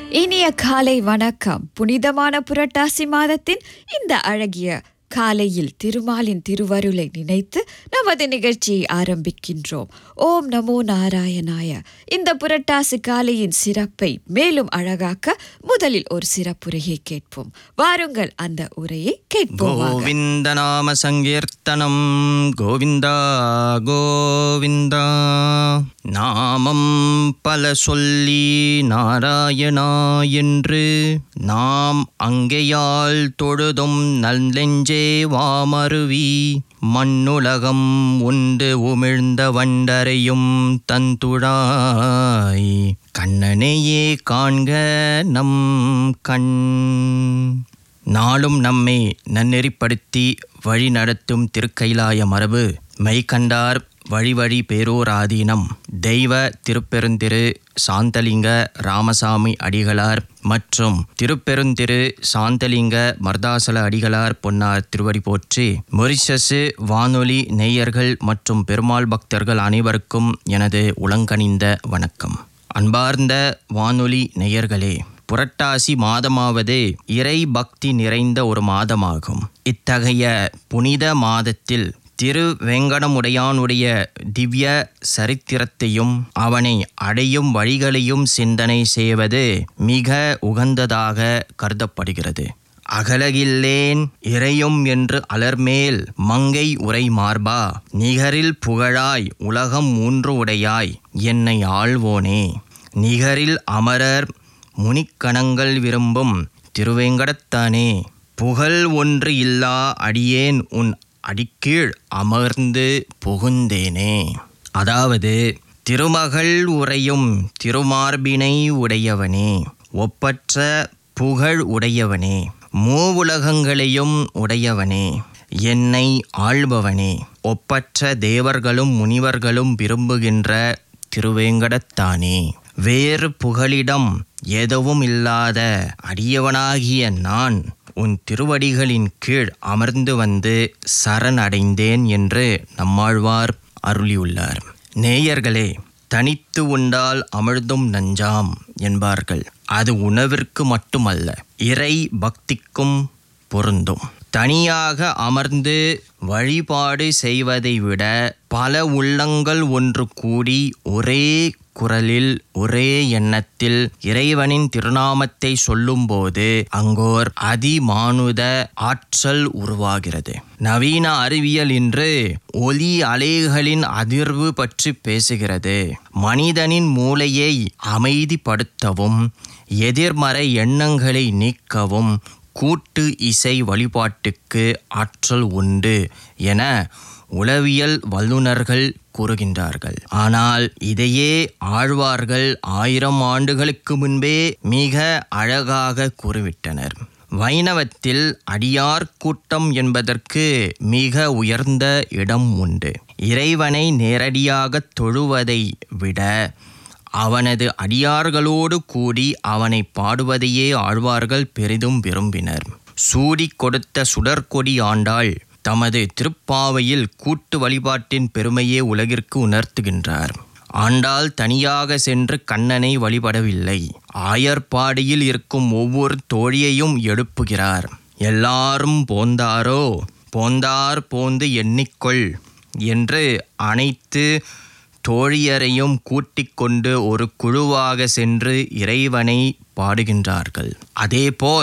இனிய காலை வணக்கம் புனிதமான புரட்டாசி மாதத்தின் இந்த அழகிய காலையில் திருமாலின் திருவருளை நினைத்து நமது நிகழ்ச்சியை ஆரம்பிக்கின்றோம் ஓம் நமோ நாராயணாய இந்த புரட்டாசி காலையின் சிறப்பை மேலும் அழகாக்க முதலில் ஒரு சிறப்புரையை கேட்போம் வாருங்கள் அந்த உரையை கேட்போம் கோவிந்த நாம சங்கீர்த்தனம் கோவிந்தா கோவிந்தா நாமம் பல சொல்லி நாராயணா என்று நாம் அங்கேயால் தொழுதும் நல்லெஞ்சே வாமருவி மண்ணுலகம் உண்டு உமிழ்ந்த வண்டரையும் தந்துழாய் கண்ணனையே காண்க நம் கண் நாளும் நம்மை நன்னெறிப்படுத்தி வழி நடத்தும் திருக்கைலாய மரபு மெய்கண்டார் வழி வழி பேரோராதீனம் தெய்வ திருப்பெருந்திரு சாந்தலிங்க ராமசாமி அடிகளார் மற்றும் திருப்பெருந்திரு சாந்தலிங்க மர்தாசல அடிகளார் பொன்னார் திருவடி போற்றி மொரிஷசு வானொலி நேயர்கள் மற்றும் பெருமாள் பக்தர்கள் அனைவருக்கும் எனது உளங்கனிந்த வணக்கம் அன்பார்ந்த வானொலி நேயர்களே புரட்டாசி மாதமாவது இறை பக்தி நிறைந்த ஒரு மாதமாகும் இத்தகைய புனித மாதத்தில் திரு வெங்கடமுடையானுடைய திவ்ய சரித்திரத்தையும் அவனை அடையும் வழிகளையும் சிந்தனை செய்வது மிக உகந்ததாக கருதப்படுகிறது அகலகில்லேன் இறையும் என்று அலர்மேல் மங்கை உரை மார்பா நிகரில் புகழாய் உலகம் மூன்று உடையாய் என்னை ஆள்வோனே நிகரில் அமரர் முனிக்கணங்கள் விரும்பும் திருவேங்கடத்தானே புகழ் ஒன்று இல்லா அடியேன் உன் அடிக்கீழ் அமர்ந்து புகுந்தேனே அதாவது திருமகள் உரையும் திருமார்பினை உடையவனே ஒப்பற்ற புகழ் உடையவனே மூவுலகங்களையும் உடையவனே என்னை ஆள்பவனே ஒப்பற்ற தேவர்களும் முனிவர்களும் விரும்புகின்ற திருவேங்கடத்தானே வேறு புகலிடம் எதுவும் இல்லாத அடியவனாகிய நான் உன் திருவடிகளின் கீழ் அமர்ந்து வந்து சரணடைந்தேன் என்று நம்மாழ்வார் அருளியுள்ளார் நேயர்களே தனித்து உண்டால் அமிழ்தும் நஞ்சாம் என்பார்கள் அது உணவிற்கு மட்டுமல்ல இறை பக்திக்கும் பொருந்தும் தனியாக அமர்ந்து வழிபாடு செய்வதை விட பல உள்ளங்கள் ஒன்று கூடி ஒரே குரலில் ஒரே எண்ணத்தில் இறைவனின் திருநாமத்தை சொல்லும்போது அங்கோர் அதிமானுத ஆற்றல் உருவாகிறது நவீன அறிவியல் இன்று ஒலி அலைகளின் அதிர்வு பற்றி பேசுகிறது மனிதனின் மூளையை அமைதிப்படுத்தவும் எதிர்மறை எண்ணங்களை நீக்கவும் கூட்டு இசை வழிபாட்டுக்கு ஆற்றல் உண்டு என உளவியல் வல்லுநர்கள் கூறுகின்றார்கள் ஆனால் இதையே ஆழ்வார்கள் ஆயிரம் ஆண்டுகளுக்கு முன்பே மிக அழகாக கூறிவிட்டனர் வைணவத்தில் அடியார் கூட்டம் என்பதற்கு மிக உயர்ந்த இடம் உண்டு இறைவனை நேரடியாக தொழுவதை விட அவனது அடியார்களோடு கூடி அவனை பாடுவதையே ஆழ்வார்கள் பெரிதும் விரும்பினர் சூடி கொடுத்த சுடற்கொடி ஆண்டாள் தமது திருப்பாவையில் கூட்டு வழிபாட்டின் பெருமையே உலகிற்கு உணர்த்துகின்றார் ஆண்டாள் தனியாக சென்று கண்ணனை வழிபடவில்லை ஆயர்பாடியில் இருக்கும் ஒவ்வொரு தோழியையும் எழுப்புகிறார் எல்லாரும் போந்தாரோ போந்தார் போந்து எண்ணிக்கொள் என்று அனைத்து தோழியரையும் கூட்டிக் கொண்டு ஒரு குழுவாக சென்று இறைவனை பாடுகின்றார்கள் அதேபோல்